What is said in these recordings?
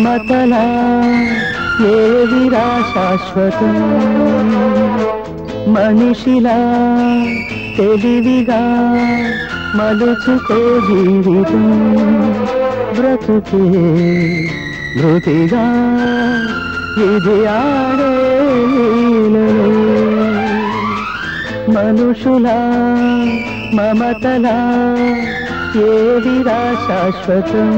మమతలా ఏవిరా శాశ్వతం మనిషిలా తెలివిగా మలుచుకో జీవితం బ్రతుకే మృతిగా ఇది ఆడే లీలలో. మనుషులా మమతలా ఏవిరా శాశ్వతం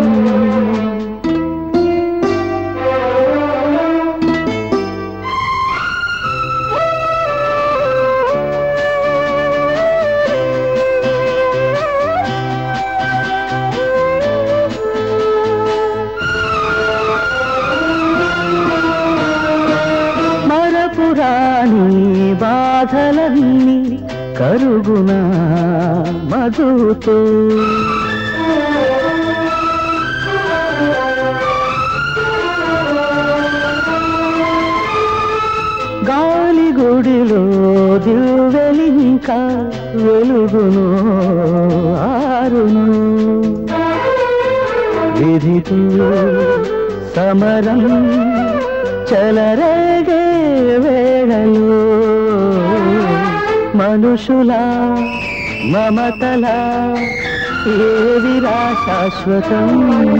మరపురాని బాధలన్నీ కరుగున మధుతో గాలి గుడిలో దివ్వెలింకా వెలుగును ఆరును విధితో సమరం చలరేగే వేళలో మనుషుల మమతల ఏవిరా శాశ్వతం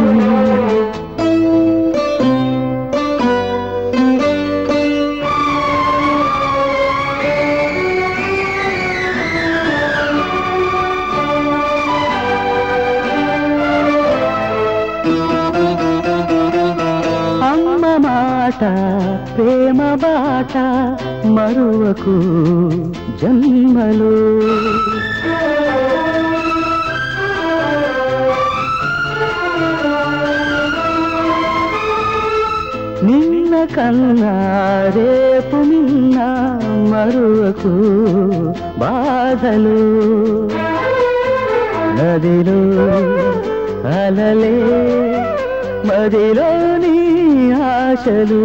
అమ్మ మాట ప్రేమ బాట మరువకు జన్మలు నిన్న కన్నా రేపు నిన్న మరువకు బాధలు నదిలో అలలే మదిలోని ఆశలు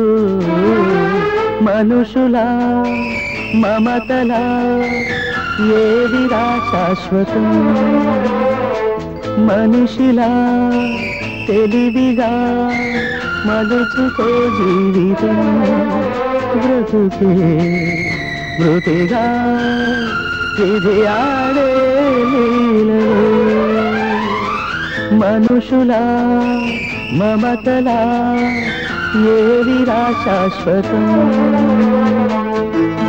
మనుషుల మమతల ఏదిరా శాశ్వతం మనిషిలా తెలివిగా మలుచుకో జీవితం బ్రతుకే మృతిగా ఇది ఆడే లీలలో మనుషుల మమతలా ఏవిరా శాశ్వతం